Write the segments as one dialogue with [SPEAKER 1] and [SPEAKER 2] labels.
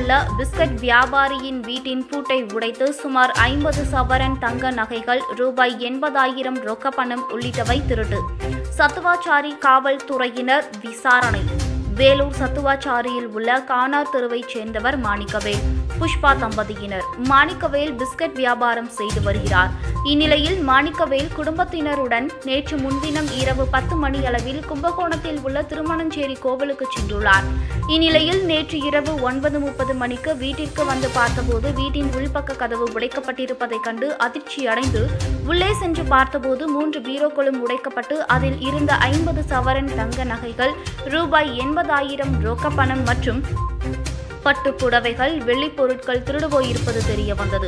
[SPEAKER 1] உள்ள பிஸ்கட் வியாபாரியின் வீட்டின் பூட்டை உடைத்து சுமார் ஐம்பது சவரன் தங்க நகைகள் ரூபாய் எண்பதாயிரம் ரொக்க பணம் உள்ளிட்டவை திருட்டு சத்துவாச்சாரி காவல்துறையினர் விசாரணை வேலூர் சத்துவாச்சாரியில் உள்ள கானார் தெருவைச் சேர்ந்தவர் மாணிக்கவேல் புஷ்பா தம்பதியினர் மாணிக்கவேல் பிஸ்கட் வியாபாரம் செய்து வருகிறார் இந்நிலையில் மாணிக்கவேல் குடும்பத்தினருடன் நேற்று முன்தினம் இரவு பத்து மணி அளவில் கும்பகோணத்தில் உள்ள திருமணஞ்சேரி கோவிலுக்கு சென்றுள்ளார் இந்நிலையில் நேற்று இரவு ஒன்பது முப்பது மணிக்கு வீட்டிற்கு வந்து பார்த்தபோது வீட்டின் உள்பக்க கதவு உடைக்கப்பட்டிருப்பதைக் கண்டு அதிர்ச்சியடைந்து உள்ளே சென்று பார்த்தபோது மூன்று பீரோக்களும் உடைக்கப்பட்டு அதில் இருந்த ஐம்பது சவரன் தங்க நகைகள் ரூபாய் எண்பதாயிரம் ரொக்க பணம் மற்றும் பட்டு புடவைகள் வெள்ளிப் பொருட்கள் திருடு போயிருப்பது தெரிய வந்தது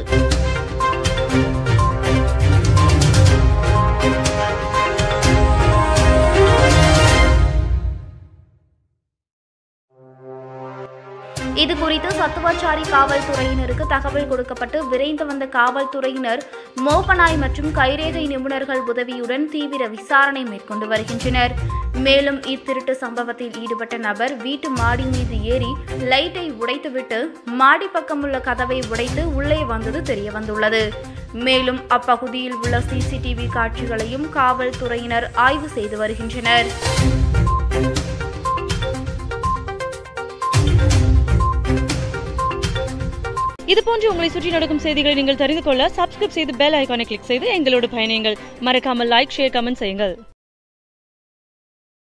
[SPEAKER 1] இது குறித்து சத்துவாச்சாரி காவல்துறையினருக்கு தகவல் கொடுக்கப்பட்டு விரைந்து வந்த காவல்துறையினர் மோப்பனாய் மற்றும் கைரேகை நிபுணர்கள் உதவியுடன் தீவிர விசாரணை மேற்கொண்டு வருகின்றனர் மேலும் இத்திருட்டு சம்பவத்தில் ஈடுபட்ட நபர் வீட்டு மாடி மீது ஏறி லைட்டை உடைத்துவிட்டு மாடி பக்கமுள்ள கதவை உடைத்து உள்ளே வந்தது தெரியவந்துள்ளது மேலும் அப்பகுதியில் உள்ள சிசிடிவி காட்சிகளையும் காவல்துறையினர் ஆய்வு செய்து வருகின்றனர்
[SPEAKER 2] இது போன்று உங்களை சுற்றி நடக்கும் செய்திகளை நீங்கள் தெரிந்து கொள்ள சப்ஸ்கிரைப் செய்து பெல் ஐகானை கிளிக் செய்து எங்களோடு பயணியுங்கள் மறக்காமல் லைக் ஷேர் கமெண்ட் செய்யுங்கள்